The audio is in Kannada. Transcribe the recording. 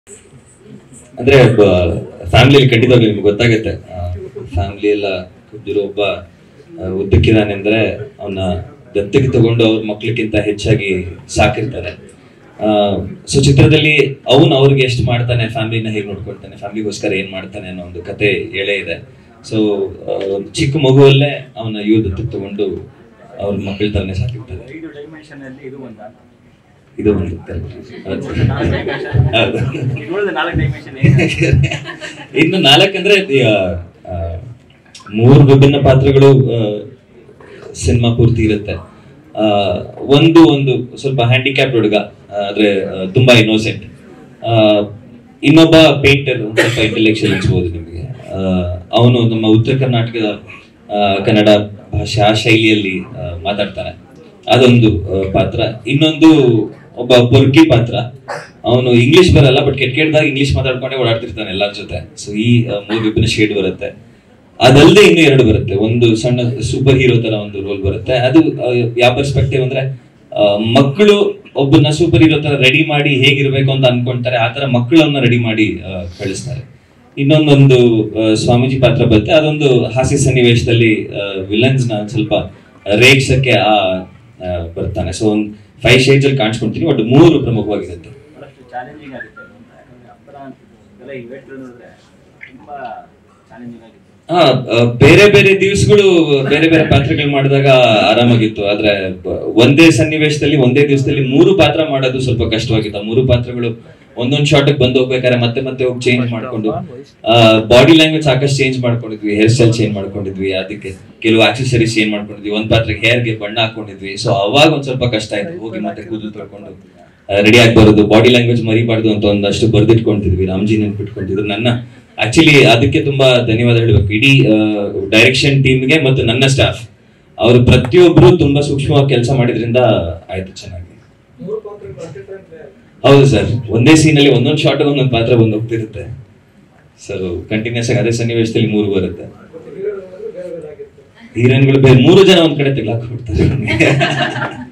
ಅಂದ್ರೆ ಫ್ಯಾಮಿಲಿಯಲ್ಲಿ ಖಂಡಿತವಾಗ್ಲೂ ನಿಮ್ಗೆ ಗೊತ್ತಾಗುತ್ತೆ ಫ್ಯಾಮಿಲಿ ಎಲ್ಲ ಕುದ್ದಿರೋ ಒಬ್ಬ ಆ, ಉದ್ದಕ್ಕಿದಾನೆ ಅಂದ್ರೆ ಅವನ ದತ್ತಕ್ಕೆ ತಗೊಂಡು ಅವ್ರ ಮಕ್ಳಿಗಿಂತ ಹೆಚ್ಚಾಗಿ ಸಾಕಿರ್ತಾರೆ ಸೊ ಚಿತ್ರದಲ್ಲಿ ಅವನು ಅವ್ರಿಗೆ ಎಷ್ಟು ಮಾಡ್ತಾನೆ ಫ್ಯಾಮಿಲಿನ ಹೇಗೆ ನೋಡ್ಕೊಳ್ತಾನೆ ಫ್ಯಾಮಿಲಿಗೋಸ್ಕರ ಏನ್ ಮಾಡ್ತಾನೆ ಅನ್ನೋ ಒಂದು ಕತೆ ಎಳೆ ಇದೆ ಸೊ ಒಂದು ಚಿಕ್ಕ ಮಗುವಲ್ಲೇ ಅವನ ಇವ್ ದತ್ತಕ್ಕೆ ತಗೊಂಡು ಅವ್ರ ಮಕ್ಕಳ ತರನೇ ಸಾಕಿರ್ತಾರೆ ಐದು ಡೈಮೆನ್ಷನ್ ಅಲ್ಲಿ ಇದು ಒಂದ ಇದು ಒಂದು correct. ಹೌದು. ಉಳಿದ ನಾಲ್ಕು ಡೈಮೆನ್ಷನ್ ಇನ್ನು ನಾಲ್ಕಂದ್ರೆ ಆ, ಆ, ಮೂರು ವಿಭಿನ್ನ ಪಾತ್ರಗಳು ಸಿನಿಮಾ ಪೂರ್ತಿ ಇರುತ್ತೆ ಆ, ಒಂದು ಒಂದು ಸ್ವಲ್ಪ ಹ್ಯಾಂಡಿಕ್ಯಾಪ್ ಹುಡುಗ ಆ, ಆದ್ರೆ ಆ, ತುಂಬಾ ಇನ್ನೋಸೆಂಟ್ ಇನ್ನೊಬ್ಬ ಪೇಂಟರ್ ಸ್ವಲ್ಪ ಇಂಟೆಲೆಕ್ಚುಯಲ್ ಅನ್ಸ್ಬೋದು ನಿಮಗೆ ಅವನು ನಮ್ಮ ಉತ್ತರ ಕರ್ನಾಟಕದ ಆ, ಕನ್ನಡ ಭಾಷಾ ಶೈಲಿಯಲ್ಲಿ ಆ, ಮಾತಾಡ್ತಾನೆ ಅದೊಂದು ಆ, ಪಾತ್ರ ಇನ್ನೊಂದು ಒಬ್ಬ ಪೊರ್ಕಿ ಪಾತ್ರ ಅವನು ಇಂಗ್ಲಿಷ್ ಬರಲ್ಲ ಬಟ್ ಕೆಟ್ಟ ಕೆಟ್ಟದಾಗ ಇಂಗ್ಲಿಷ್ ಮಾತಾಡ್ಕೊಂಡೆ ಓಡಾಡ್ತಿರ್ತಾನೆ ಎಲ್ಲರ ಜೊತೆ ಸೊ ಈ ಆ, ಮೂರು ವಿಭಿನ್ನ ಶೇಡ್ ಬರುತ್ತೆ ಅದಲ್ಲದೆ ಇನ್ನು ಎರಡು ಬರುತ್ತೆ ಒಂದು ಸಣ್ಣ ಸೂಪರ್ ಹೀರೋ ತರ ಒಂದು ರೋಲ್ ಬರುತ್ತೆ ಅದು ಆ, ಯಾವ ಪರ್ಸ್ಪೆಕ್ಟಿವ್ ಅಂದ್ರೆ ಆ, ಮಕ್ಕಳು ಒಬ್ಬನ ಸೂಪರ್ ಹೀರೋ ತರ ರೆಡಿ ಮಾಡಿ ಹೇಗಿರ್ಬೇಕು ಅಂತ ಅನ್ಕೊಂತಾರೆ ಆ ತರ ಮಕ್ಕಳನ್ನ ರೆಡಿ ಮಾಡಿ ಆ, ಕಳಿಸ್ತಾರೆ ಇನ್ನೊಂದೊಂದು ಆ, ಸ್ವಾಮೀಜಿ ಪಾತ್ರ ಬರುತ್ತೆ ಅದೊಂದು ಹಾಸ್ಯ ಸನ್ನಿವೇಶದಲ್ಲಿ ವಿಲನ್ಸ್ ನ ಸ್ವಲ್ಪ ರೇಗ್ಸಕ್ಕೆ ಆ ಆ, ಬರ್ತಾನೆ ಸೊ ಒಂದು ಫೈವ್ ಶೇಡ್ಸ್ ಅಲ್ಲಿ ಕಾಣಿಸ್ಕೊಂತೀನಿ ಬಟ್ ಮೂರು ಪ್ರಮುಖವಾಗಿರುತ್ತೆ ಬಹಳಷ್ಟು ಚಾಲೆಂಜಿಂಗ್ ಆಗುತ್ತೆ ಅದು ಅಂತ. ಯಾಕಂದ್ರೆ ಅಪ್ಪರ ಅಂತಿದ್ದೆಲ್ಲ ಇವೆಂಟ್ ನೋಡಿದ್ರೆ ತುಂಬಾ ಚಾಲೆಂಜಿಂಗ್ ಆಗಿತ್ತು ಹಾ ಆ, ಬೇರೆ ಬೇರೆ ದಿವಸಗಳು ಬೇರೆ ಬೇರೆ ಪಾತ್ರಗಳು ಮಾಡಿದಾಗ ಆರಾಮಾಗಿತ್ತು ಆದ್ರೆ ಬ- ಒಂದೇ ಸನ್ನಿವೇಶದಲ್ಲಿ ಒಂದೇ ದಿವಸದಲ್ಲಿ ಮೂರು ಪಾತ್ರ ಮಾಡೋದು ಸ್ವಲ್ಪ ಕಷ್ಟವಾಗಿತ್ತು ಆ ಮೂರು ಪಾತ್ರಗಳು ಒಂದೊಂದ್ ಶಾರ್ಟ್ ಬಂದು ಹೋಗ್ಬೇಕಾದ್ರೆ ಮತ್ತೆ ಮತ್ತೆ ಹೋಗಿ ಚೇಂಜ್ ಮಾಡ್ಕೊಂಡು ಬಾಡಿ ಲ್ಯಾಂಗ್ವೇಜ್ ಸಾಕಷ್ಟು ಚೇಂಜ್ ಮಾಡ್ಕೊಂಡಿದ್ವಿ ಹೇರ್ ಸ್ಟೈಲ್ ಚೇಂಜ್ ಮಾಡ್ಕೊಂಡಿದ್ವಿ ಅದಕ್ಕೆ ಕೆಲವು ಆಕ್ಸೆಸರೀಸ್ ಚೇಂಜ್ ಮಾಡ್ಕೊಂಡಿದ್ವಿ ಒಂದ್ ಪಾತ್ರಕ್ಕೆ ಹೇರ್ಗೆ ಬಣ್ಣ ಹಾಕೊಂಡಿದ್ವಿ ಸೊ ಅವಾಗ ಒಂದ್ ಸ್ವಲ್ಪ ಕಷ್ಟ ಆಯ್ತು ಹೋಗಿ ಮತ್ತೆ ಕೂದಲು ತೊಳ್ಕೊಂಡು ರೆಡಿ ಆಗಿ ಬರೋದು ಬಾಡಿ ಲ್ಯಾಂಗ್ವೇಜ್ ಮರಿಬಾರ್ದು ಅಂತ ಒಂದಷ್ಟು ಬರ್ದಿಟ್ಕೊಂತಿದ್ವಿ ರಾಮ್ಜಿ ನೆನ್ಪಿಟ್ಕೊಂಡಿದ್ರು ನನ್ನ ಆಕ್ಚುಲಿ ಅದಕ್ಕೆ ತುಂಬಾ ಧನ್ಯವಾದ ಹೇಳ್ಬೇಕು ಇಡೀ ಡೈರೆಕ್ಷನ್ ಟೀಮ್ಗೆ ಮತ್ತು ನನ್ನ ಸ್ಟಾಫ್ ಅವರು ಪ್ರತಿಯೊಬ್ರು ತುಂಬಾ ಸೂಕ್ಷ್ಮವಾಗಿ ಕೆಲಸ ಮಾಡಿದ್ರಿಂದ ಆಯ್ತು ಚೆನ್ನಾಗಿ ಹೌದು ಸರ್ ಒಂದೇ ಸೀನ್ ಅಲ್ಲಿ ಒಂದೊಂದು ಶಾರ್ಟ್ ಒಂದೊಂದು ಪಾತ್ರ ಬಂದು ಹೋಗ್ತಿರುತ್ತೆ ಸರ್ ಕಂಟಿನ್ಯೂಸ್ ಆಗಿ ಅದೇ ಸನ್ನಿವೇಶದಲ್ಲಿ ಮೂರು ಬರುತ್ತೆ ಹೀರೋಯಿನ್ಗಳು ಬೇರೆ ಮೂರು ಜನ ಒಂದ್ ಕಡೆ ತೆಗ್ಲಾಕ್ ಬಿಡ್ತಾರೆ